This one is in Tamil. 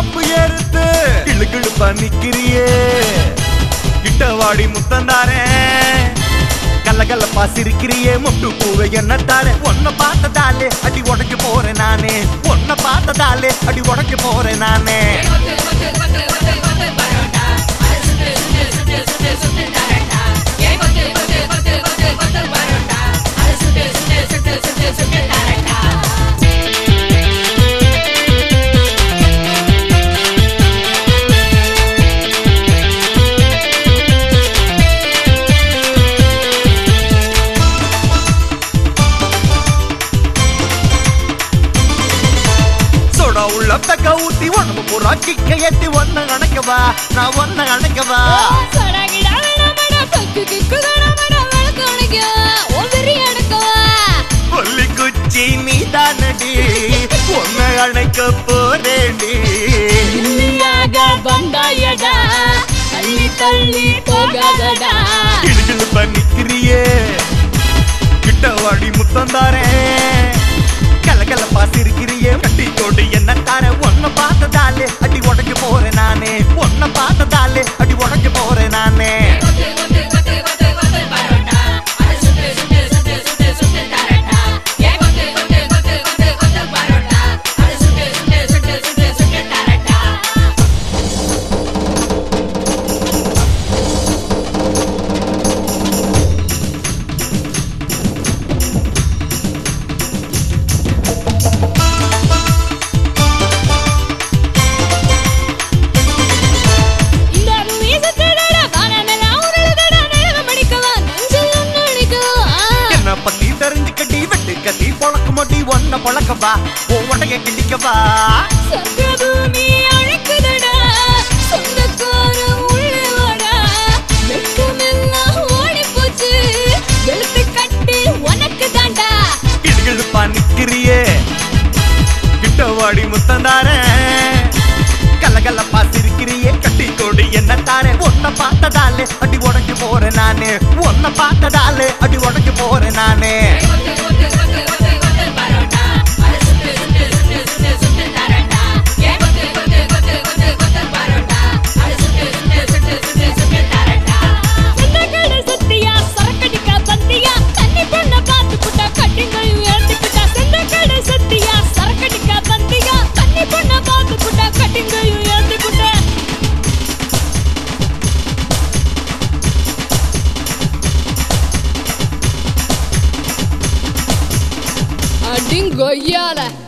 ஆப்பு ஏறுத்து கிளு கிளுப்பா நிக்கிறியே கிட்ட வாடி முத்தந்தாரே கல்ல கல்லப்பா சிரிக்கிறியே முட்டு பூவை என்ன தாரே உன்னை பார்த்ததாலே அடி உடைக்க போறேன் நானே உன்னை பார்த்ததாலே அடி உடைக்க போறேன் நானே சோடா உள்ள பெக்க ஊத்தி உடம்பு பூரா கிக்க ஏத்தி ஒன்ன அணைக்கவா நான் ஒன்ன அணைக்கவா கொல்லி குச்சி நீ தானடி ஒன்ன அணைக்க போறேடி தள்ளி போகாதடா கிடுகிடு பண்ணிக்கிறியே கிட்ட வாடி முத்தம் தாரேன் கல கலப்பா சிரிக்கிறியே கட்டி கொண்டு என்ன தார ஒன்ன பார்த்ததாலே அடி உடைக்க போறேன் நானே ஒன்ன பார்த்ததாலே அடி உடைக்க போறேன் நானே இந்த மீசத்தடடா வானமெல்லாம் உருளுதடா நேரம் அடிக்கவா நெஞ்சில் அடிக்கவா என்ன பத்தி தெரிஞ்சுக்கடி வெட்டு கத்தி பொழக்க மாட்டி ஒன்ன பொழக்கவா உடைய கிண்டிக்கவா சொர்க்கபூமி அழைக்குதடா சொந்தக்கார உள்ளே வாடா வெட்கமெல்லாம் ஓடி போச்சு வெளுத்து கட்டி உனக்கு தாண்டா கிடுகிடுப்பா நிக்கிறியே கிட்ட வாடி முத்தம் தாரேன் கல்ல கல்லப்பா சிரிக்கிறியே கட்டி கொடு என்ன தாரே ஒன்ன பார்த்ததாலே அடி உடைக்க போறேன் நானு ஒன்ன பார்த்ததாலே அடி உடைக்க போறேன் நானே செந்தக்கடை சத்தியா சரக்கடிக்க பத்தியா தண்ணி பொண்ண பார்த்து புட்டா கட்டிங்கையும் ஏத்திக்கிட்டா செந்தக்கடை சத்தியா சரக்கடிக்க பத்தியா தண்ணி பொண்ண பார்த்து புட்டா கட்டிங்கையும் ஏத்திக்கிட்டா அடிங்கொய்யால